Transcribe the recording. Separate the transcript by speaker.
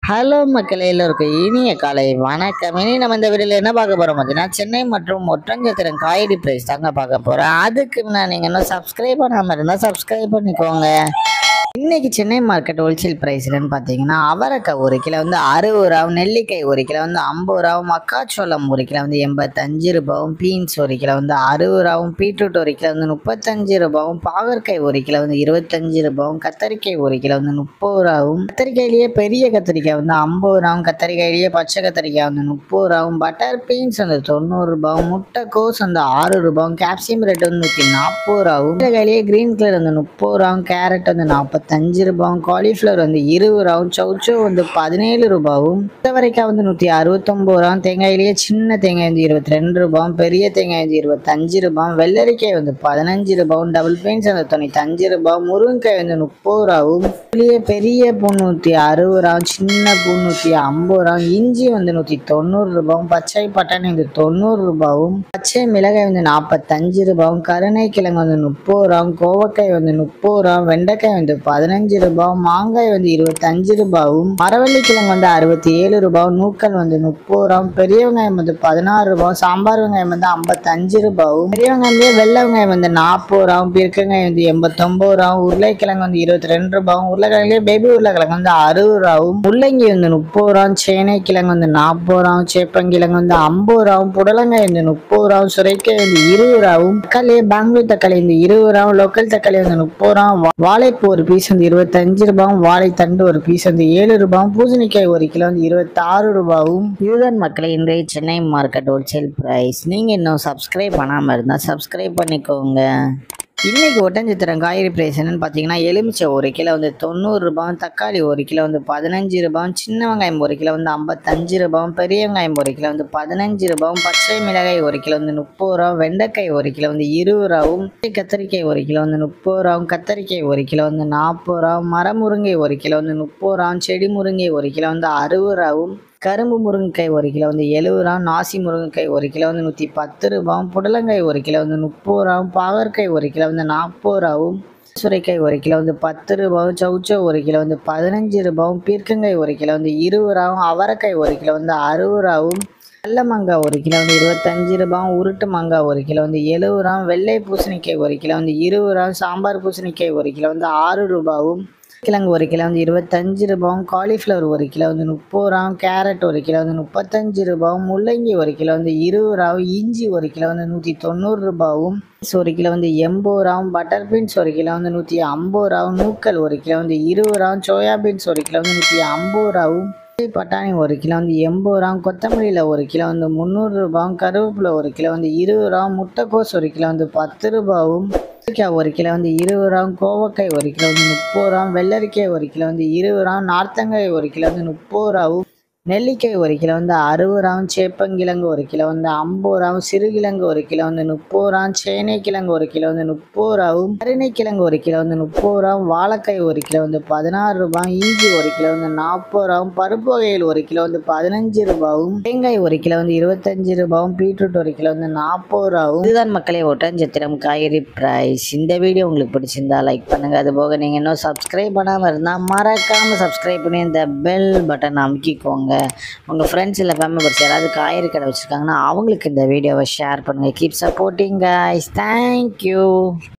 Speaker 1: hello மக்களே எல்லோருக்கும் இனிய காலை வணக்கம் இனி நம்ம இந்த வீடியோவில் என்ன பார்க்க போகிறோம் பார்த்தீங்கன்னா சென்னை மற்றும் ஒற்றஞ்சத்திரன் காய்கறி ப்ரைஸ் தாங்க பார்க்க போகிறோம் அதுக்கு முன்னாடி நீங்கள் இன்னும் சப்ஸ்கிரைப் பண்ணாமல் இருந்தால் சப்ஸ்கிரைப் பண்ணிக்கோங்க இன்னைக்கு சென்னை மார்க்கெட் ஹோல்சேல் ப்ரைஸ் என்னன்னு பார்த்தீங்கன்னா அவரைக்காய் ஒரு கிலோ வந்து அறுபது ரூபாவும் நெல்லிக்காய் ஒரு கிலோ வந்து ஐம்பது ரூபாவும் மக்காச்சோளம் ஒரு கிலோ வந்து எண்பத்தஞ்சு ரூபாவும் பீன்ஸ் ஒரு கிலோ வந்து அறுபது ரூபாவும் பீட்ரூட் ஒரு கிலோ வந்து முப்பத்தஞ்சு ரூபாவும் பாகற்காய் ஒரு கிலோ வந்து இருபத்தஞ்சு ரூபாவும் கத்தரிக்காய் ஒரு கிலோ வந்து முப்பது ரூபாவும் கத்தரிக்காயிலேயே பெரிய கத்திரிக்காய் வந்து ஐம்பது ரூபாவும் கத்தரிக்காயிலேயே பச்சை கத்திரிக்காய் வந்து முப்பது ரூபாவும் பட்டர் பீன்ஸ் வந்து தொண்ணூறு ரூபாவும் முட்டைக்கோஸ் வந்து ஆறு ரூபாவும் கேப்சியம் ரேட் வந்து நூற்றி நாற்பது ரூபாவும் கத்திரிக்காயிலேயே கிரீன் கலர் வந்து முப்பது ரூபாவும் கேரட் வந்து நாற்பத்தஞ்சு ரூபாவும் காலிஃப்ளவர் வந்து இருபது ரூபாவும் சௌச்சோ வந்து பதினேழு ரூபாவும் வரைக்காய் வந்து நூற்றி அறுபத்தொம்பது ரூபாவும் தேங்காயிலேயே சின்ன தேங்காய் வந்து இருபத்தி ரெண்டு ரூபாவும் பெரிய தேங்காய் வந்து இருபத்தஞ்சு ரூபாவும் வெள்ளரிக்காய் வந்து பதினஞ்சு ரூபாவும் டபுள் பீன்ஸ் வந்து தொண்ணூத்தஞ்சு ரூபாவும் முருங்கைக்காய் வந்து முப்பது ரூபாவும் இதுலேயே பெரிய பூ நூற்றி அறுபது ரூபாவும் சின்ன பூ நூற்றி ஐம்பது ரூபாவும் இஞ்சி வந்து நூற்றி தொண்ணூறு ரூபாவும் பச்சை பட்டாணி வந்து தொண்ணூறு ரூபாவும் பச்சை மிளகாய் வந்து நாற்பத்தஞ்சு ரூபாவும் கருணை கிழங்கு வந்து முப்பது ரூபாவும் கோவக்காய் வந்து முப்பது ரூபாவும் வெண்டைக்காய் வந்து பதினஞ்சு ரூபாவும் மாங்காய் வந்து இருபத்தஞ்சு ரூபாவும் மரவள்ளி கிழங்கு வந்து அறுபத்தி ஏழு ரூபாவும் நூக்கல் வந்து முப்பது ரூபாவும் பெரிய வெங்காயம் வந்து பதினாறு ரூபாவும் சாம்பார் வெங்காயம் வந்து ஐம்பத்தஞ்சு ரூபாவும் பெரிய வெங்காயம்லேயே வெள்ளை வெங்காயம் வந்து நாற்பது ரூபாவும் பீர்க்கங்காய் வந்து எண்பத்தொம்பது ரூபாவும் உருளைக்கிழங்கு வந்து இருபத்தி ரெண்டு ரூபாவும் உருளைக்கிழங்குலேயே பேபி உருளைக்கிழங்கு வந்து அறுபது ரூபாவும் முள்ளங்கி வந்து முப்பது ரூபாவும் சேனை கிழங்கு வந்து நாற்பது ரூபாவும் சேப்பங்கிழங்கு வந்து ஐம்பது ரூபாவும் புடலங்காய் வந்து முப்பது ரூபாவும் சுரைக்காய் வந்து இருபது ரூபாவும் தக்காளி பெங்களூர் தக்காளி வந்து இருபது ரூபாவும் லோக்கல் தக்காளி வந்து முப்பது ரூபாவும் வா- வாழைப்பூ ஒரு பீஸ் வந்து இருபத்தஞ்சு ரூபாவும் வாழைத்தண்டு ஒரு பீஸ் வந்து ஏழு ரூபாவும் பூசணிக்காய் ஒரு கிலோ வந்து இருபத்தாறு ரூபாவும் இதுதான் மக்களை இன்றைய சென்னை மார்க்கெட் ஹோல்சேல் ப்ரைஸ் நீங்கள் இன்னும் சப்ஸ்கிரைப் பண்ணாமல் இருந்தால் சப்ஸ்கிரைப் பண்ணிக்கோங்க இன்னைக்கு ஒட்டஞ்சத்திரம் காய்கறி பிரைஸ் என்னன்னு பார்த்தீங்கன்னா எலுமிச்சை ஒரு கிலோ வந்து தொண்ணூறு ரூபாயும் தக்காளி ஒரு கிலோ வந்து பதினஞ்சு ரூபாயும் சின்ன வெங்காயம் ஒரு கிலோ வந்து ஐம்பத்தஞ்சு ரூபாயும் பெரிய வெங்காயம் ஒரு கிலோ வந்து பதினஞ்சு ரூபாயும் பச்சை மிளகாய் ஒரு கிலோ வந்து முப்பது ரூபா வெண்டைக்காய் ஒரு கிலோ வந்து இருபது ரூபாவும் கத்திரிக்காய் ஒரு கிலோ வந்து முப்பது ரூபாவும் கத்தரிக்காய் ஒரு கிலோ வந்து நாற்பது ரூபா மரமுருங்கை ஒரு கிலோ வந்து முப்பது ரூபாவும் செடி முருங்கை ஒரு கிலோ வந்து அறுபது ரூபாவும் கரும்பு முருங்கைக்காய் ஒரு கிலோ வந்து எழுபது ரூபா நாசி முருங்கைக்காய் ஒரு கிலோ வந்து நூற்றி பத்து ரூபாவும் புடலங்காய் ஒரு கிலோ வந்து முப்பது ரூபாவும் பாகற்காய் ஒரு கிலோ வந்து நாற்பது ரூபாவும் சுரைக்காய் ஒரு கிலோ வந்து பத்து ரூபாவும் சௌச்சோ ஒரு கிலோ வந்து பதினஞ்சு ரூபாவும் பீர்க்கங்காய் ஒரு கிலோ வந்து இருபது ரூபாவும் அவரைக்காய் ஒரு கிலோ வந்து அறுபது ரூபாவும் கடல மாங்காய் ஒரு கிலோ வந்து இருபத்தஞ்சு ரூபாயும் உருட்டு மாங்காய் ஒரு கிலோ வந்து எழுபது ரூபாயும் வெள்ளை பூசணிக்காய் ஒரு கிலோ வந்து இருபது ரூபாயும் சாம்பார் பூசணிக்காய் ஒரு கிலோ வந்து ஆறு ரூபாவும் கிழங்கு ஒரு கிலோ வந்து இருபத்தஞ்சு ரூபாயும் காலிஃப்ளவர் ஒரு கிலோ வந்து முப்பது ரூபாயும் கேரட் ஒரு கிலோ வந்து முப்பத்தஞ்சு ரூபாயும் முள்ளங்கி ஒரு கிலோ வந்து இருபது ரூபாயும் இஞ்சி ஒரு கிலோ வந்து நூற்றி தொண்ணூறு ரூபாயும் பீன்ஸ் ஒரு கிலோ வந்து எண்பது ரூபாயும் பட்டர் பீன்ஸ் ஒரு கிலோ வந்து நூற்றி ஐம்பது ரூபாயும் நூக்கல் ஒரு கிலோ வந்து இருபது ரூபாயும் சோயா பீன்ஸ் ஒரு கிலோ வந்து நூற்றி ஐம்பது ரூபாயும் பட்டாணி ஒரு கிலோ வந்து எண்பது ரூபாயும் கொத்தமல்லியில் ஒரு கிலோ வந்து முந்நூறு ரூபாயும் கருவேப்பிலை ஒரு கிலோ வந்து இருபது ரூபாயும் முட்டைக்கோஸ் ஒரு கிலோ வந்து பத்து ரூபாயும் வெள்ளரிக்காய் ஒரு கிலோ வந்து இருபது ரூபாயும் கோவக்காய் ஒரு கிலோ வந்து முப்பது ரூபாயும் வெள்ளரிக்காய் ஒரு கிலோ வந்து இருபது ரூபாயும் நார்த்தங்காய் ஒரு கிலோ வந்து முப்பது ரூபாயும் நெல்லிக்காய் ஒரு கிலோ வந்து அறுபது ரூபாயும் சேப்பங்கிழங்கு ஒரு கிலோ வந்து ஐம்பது ரூபாயும் சிறுகிழங்கு ஒரு கிலோ வந்து முப்பது ரூபாயும் சேனை கிழங்கு ஒரு கிலோ வந்து முப்பது ரூபாயும் கருணைக்கிழங்கு ஒரு கிலோ வந்து முப்பது ரூபாயும் வாழைக்காய் ஒரு கிலோ வந்து பதினாறு ரூபாயும் இஞ்சி ஒரு கிலோ வந்து நாற்பது ரூபாயும் பருப்பு வகைகள் ஒரு கிலோ வந்து பதினஞ்சு ரூபாயும் தேங்காய் ஒரு கிலோ வந்து இருபத்தஞ்சு ரூபாயும் பீட்ரூட் ஒரு கிலோ வந்து நாற்பது ரூபாயும் இதுதான் மக்களே ஒட்டஞ்சத்திரம் காய்கறி பிரைஸ் இந்த வீடியோ உங்களுக்கு பிடிச்சிருந்தா லைக் பண்ணுங்க அது போக நீங்கள் இன்னும் சப்ஸ்கிரைப் பண்ணாமல் இருந்தால் மறக்காமல் சப்ஸ்கிரைப் பண்ணி இந்த பெல் பட்டன் அமுக்கிக்கோங்க உங்கள் ஃப்ரெண்ட்ஸ் இல்லை ஃபேமிலி மெம்பர்ஸ் யாராவது காய்கறி கடை வச்சுருக்காங்கன்னா அவங்களுக்கு இந்த வீடியோவை ஷேர் பண்ணுங்கள் கீப் சப்போர்ட்டிங் கைஸ் தேங்க்யூ